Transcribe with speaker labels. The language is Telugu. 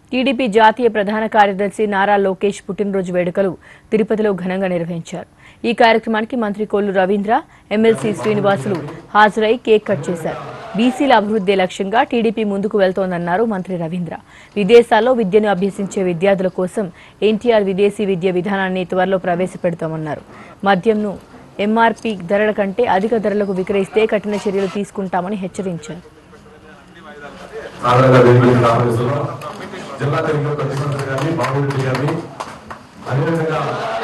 Speaker 1: టీడీపీ జాతీయ ప్రధాన కార్యదర్శి నారా లోకేష్ పుట్టినరోజు వేడుకలు తిరుపతిలో ఘనంగా నిర్వహించారు ఈ కార్యక్రమానికి మంత్రి కొల్లు రవీంద్ర ఎమ్మెల్సీ శ్రీనివాసులు హాజరై కేక్ కట్ చేశారు బీసీల అభివృద్ధి లక్ష్యంగా టీడీపీ ముందుకు వెళ్తోందన్నారు మంత్రి రవీంద్ర విదేశాల్లో విద్యను అభ్యసించే విద్యార్థుల కోసం ఎన్టీఆర్ విదేశీ విద్య విధానాన్ని త్వరలో ప్రవేశపెడతామన్నారు మద్యంను ఎంఆర్పీ ధరల కంటే అధిక ధరలకు విక్రయిస్తే కఠిన చర్యలు తీసుకుంటామని హెచ్చరించారు
Speaker 2: సాధారణ వేదికల కాంగ్రెస్లో జిల్లా తెలుగు ప్రతినిధులు కానీ బాబు గారిని అదేవిధంగా